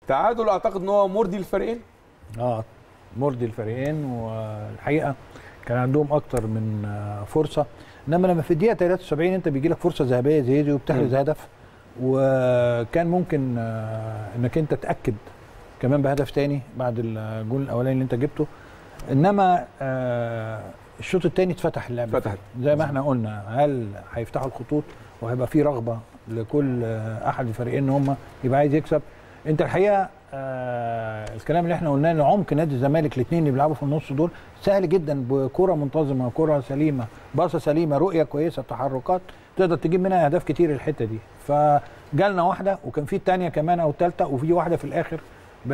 تعادل اعتقد ان هو مرضي للفريقين اه مرضي الفريقين والحقيقه كان عندهم اكتر من آه، فرصه انما لما في الدقيقه 73 انت بيجي لك فرصه ذهبيه زي دي وبتحرز هدف وكان ممكن آه، انك انت تاكد كمان بهدف تاني بعد الجول الاولاني اللي انت جبته انما آه، الشوط الثاني اتفتح اللعب فتحت. زي ما احنا قلنا هل هيفتحوا الخطوط وهيبقى في رغبه لكل آه، احد الفريقين ان هم يبقى عايز يكسب انت الحقيقه آه الكلام اللي احنا قلناه ان عمق نادي الزمالك الاثنين اللي بيلعبوا في النص دول سهل جدا بكره منتظمه كره سليمه باصه سليمه رؤيه كويسه تحركات تقدر تجيب منها اهداف كتير الحته دي فجالنا واحده وكان في الثانيه كمان او الثالثه وفي واحده في الاخر ب-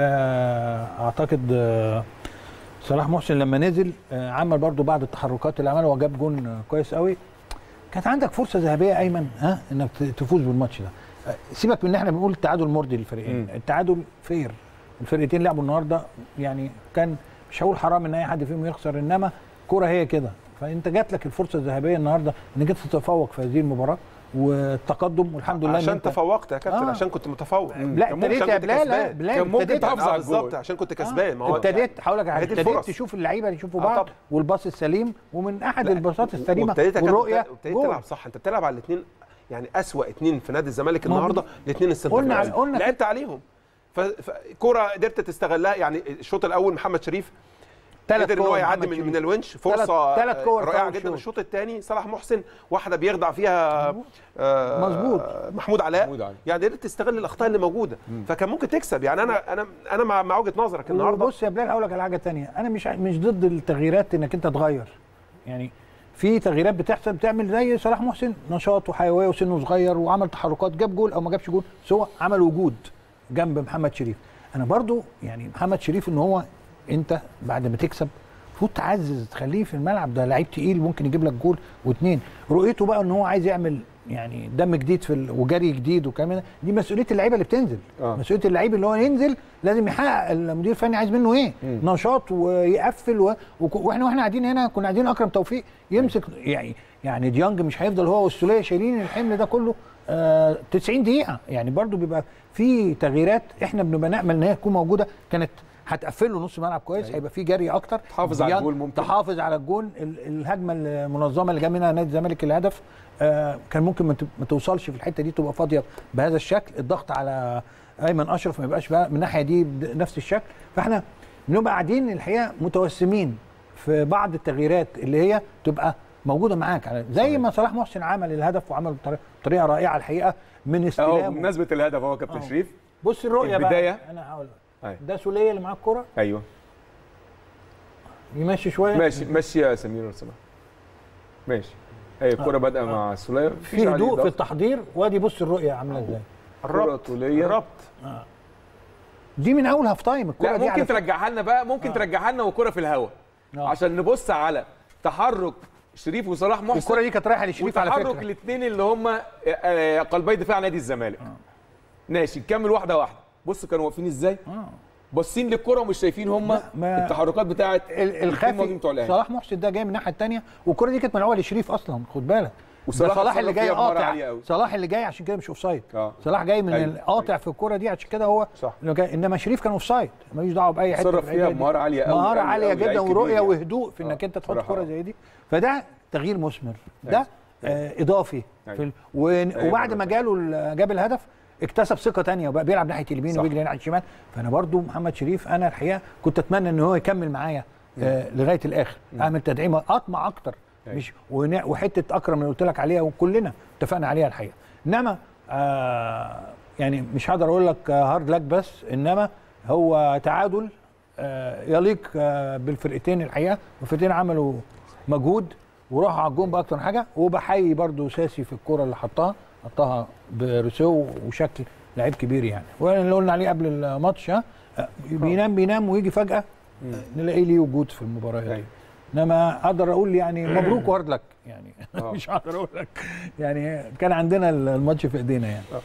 اعتقد آه، صلاح محسن لما نزل آه، عمل برضو بعد التحركات اللي عملها وجاب جون آه، كويس قوي كانت عندك فرصه ذهبيه ايمن ها انك ت- تفوز بالماتش ده آه، سيبك من ان احنا بنقول تعادل مرضي للفريقين مم. التعادل فير الفرقتين لعبوا النهارده يعني كان مش هقول حرام ان اي حد فيهم يخسر انما كوره هي كده فانت جات لك الفرصه الذهبيه النهارده انك انت تتفوق في هذه المباراه والتقدم والحمد لله إن عشان أنت- تفوقت يا كابتن آه. عشان كنت متفوق لا كان ممكن- ابتديت عشان يا كنت بلال لا كسبان. بلال كان ممكن ابتديت تحافظ آه، على بالظبط الجول. عشان كنت كسبان ما هو ابتديت هقول لك على حاجه هي دي ابتديت الفرص. تشوف اللعيبه يشوفوا آه بعض طبعا. والباص السليم ومن احد الباصات السليمه وابتديت يا كابتن- والرؤيه ابتديت جول. تلعب صح انت بتلعب على الاثنين يعني اسوأ اثنين في نادي الزمالك ما هو النهارده الاثنين السنتر قلنا على- باكس. قلنا لعبت عليهم ف- فكرة قدرت تستغلها يعني الشوط الاول محمد شريف تلات قدر ان هو كور يعدي محمد من, شريف. من الونش فرصه تلات كور في رائعه أول جدا شوط. الشوط الثاني صلاح محسن واحده بيخضع فيها آه، مظبوط. محمود علاء محمود علاء. يعني قدرت تستغل الاخطاء اللي موجوده فكان ممكن تكسب يعني انا انا انا مع مع وجهه نظرك النهارده بص يا بلال هقول لك على حاجه تانية انا مش مش ضد التغييرات انك انت تغير يعني في تغييرات بتحصل بتعمل زي صلاح محسن نشاط وحيويه وسنه صغير وعمل تحركات جاب جول او ما جابش جول سواء عمل وجود جنب محمد شريف انا برضو يعني محمد شريف ان هو انت بعد ما تكسب المفروض تعزز تخليه في الملعب ده لعيب تقيل ممكن يجيب لك جول واثنين رؤيته بقى ان هو عايز يعمل يعني دم جديد في ال... وجري جديد وكمان دي مسؤوليه اللعيبه اللي بتنزل آه. مسؤوليه اللعيب اللي هو ينزل لازم يحقق المدير الفني عايز منه ايه نشاط ويقفل و... وك- واحنا واحنا قاعدين هنا كنا قاعدين اكرم توفيق يمسك يعني يعني ديانج مش هيفضل هو والسوليه شايلين الحمل ده كله آه 90 دقيقه يعني برضو بيبقى في تغييرات احنا بنبقى نامل ان هي تكون موجوده كانت هتقفل له نص ملعب كويس هيبقى في جري اكتر تحافظ على ديانج الجول ممكن. تحافظ على الجول ال- الهجمه المنظمه اللي جاب منها نادي الزمالك الهدف آه كان ممكن ما ت- ما توصلش في الحته دي تبقى فاضيه بهذا الشكل الضغط على ايمن اشرف ما يبقاش بقى من الناحيه دي بنفس الشكل فاحنا بنبقى قاعدين الحقيقه متوسمين في بعض التغييرات اللي هي تبقى موجوده معاك على زي ما صلاح محسن عمل الهدف وعمل بطريقه بطريقة رائعه الحقيقه من اهو استلامه بمناسبه الهدف اهو كابتن أهو. شريف بص الرؤيه البداية. بقى انا هقول أيوة. ده سوليه اللي معاه الكوره ايوه يمشي شويه ماشي ماشي يا سمير وسام ماشي هي الكوره بادئه مع سوليه في هدوء في التحضير وادي بص الرؤيه عامله ازاي كرة الربط طوليه الربط دي من اول هاف تايم الكوره لا دي ممكن على فكرة. ترجعها لنا بقى ممكن ترجعها لنا وكرة في الهواء آه. عشان نبص على تحرك شريف وصلاح محسن الكوره دي كانت رايحه لشريف على وتحرك فكره الاثنين اللي هم آه، آه، قلبي دفاع نادي الزمالك ماشي نكمل واحده واحده بص كانوا واقفين ازاي آه. باصين للكره ومش شايفين هم ما- التحركات بتاعه ال- الاتنين الخافي مهاجمين بتوع الاهلي صلاح محسن ده جاي من الناحيه الثانيه والكره دي كانت ملعوبه لشريف اصلا خد بالك وصلاح ده صلاح اللي اتصرف جاي فيها بمهارة قاطع عالية أوي. صلاح اللي جاي عشان كده مش اوف سايد اه صلاح جاي من أيوة، القاطع في الكوره دي عشان كده هو صح. اللي جاي. انما شريف كان اوف سايد ماليش دعوه باي حته اتصرف في فيها الحتة دي. بمهارة عالية أوي، مهاره أوي، عاليه أوي، جدا لعيب كبير ورؤيه يعني. وهدوء في انك آه، انت تحط بصراحة كوره آه. زي دي فده تغيير مثمر ده أيوة. آه اضافي أيوة. في ال... و... وبعد ما بالظبط. جاله ال- جاب الهدف اكتسب ثقه تانية وبقى بيلعب ناحيه اليمين صح. وبيجري ناحيه الشمال فانا برضو محمد شريف انا الحقيقه كنت اتمنى ان هو يكمل معايا آه لغايه الاخر اعمل تدعيمه اطمع اكتر أيوة. مش ون- وحته اكرم اللي قلت لك عليها وكلنا اتفقنا عليها الحقيقه انما آه يعني مش هقدر اقول لك آه، هارد لك بس انما هو تعادل آه يليق آه بالفرقتين الحقيقه والفرقتين عملوا مجهود وراحوا على الجون باكتر من حاجه وبحيي برضو ساسي في الكره اللي حطها حطها برسو وشكل لعيب كبير يعني واللي قلنا عليه قبل الماتش ها آه، بينام بينام ويجي فجاه آه، نلاقيه ليه وجود في المباريات أيوة. انما اقدر اقول يعني مبروك وهارد لك يعني آه. مش هقدر اقول لك يعني كان عندنا الماتش في ايدينا يعني